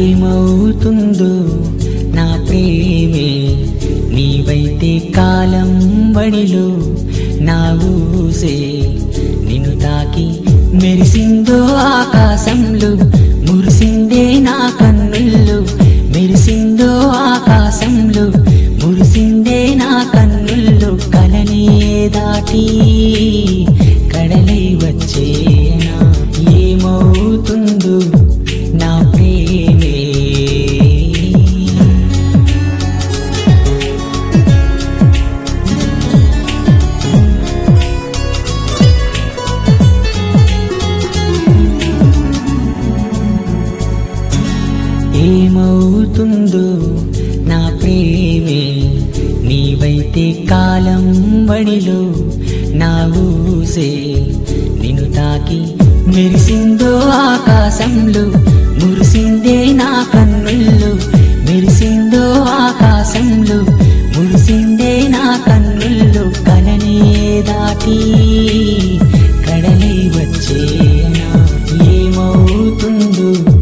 ఏమవుతుందో నా ప్రేమే నీవైతే కాలం బడిలో నా ఊసే నిన్ను తాకి మెరిసిందో ఆకాశంలో మురిసిందే నా కన్నుల్లో మెరిసిందో ఆకాశంలో మురిసిందే నా కన్నుల్లో కలనే దాటి కడలై వచ్చేనా ఏమవుతుందో నా ప్రేమే ఏమవుతుందో నా ప్రేమే నీవైతే కాలం బడిలో నా ఊసే నిన్ను తాకి మెరిసిందో ఆకాశంలో మురిసిందే నా కన్నుల్లో మెరిసిందో ఆకాశంలో మురిసిందే నా కన్నుల్లో కలనే దాటి కడలై వచ్చేనా ఏమవుతుందో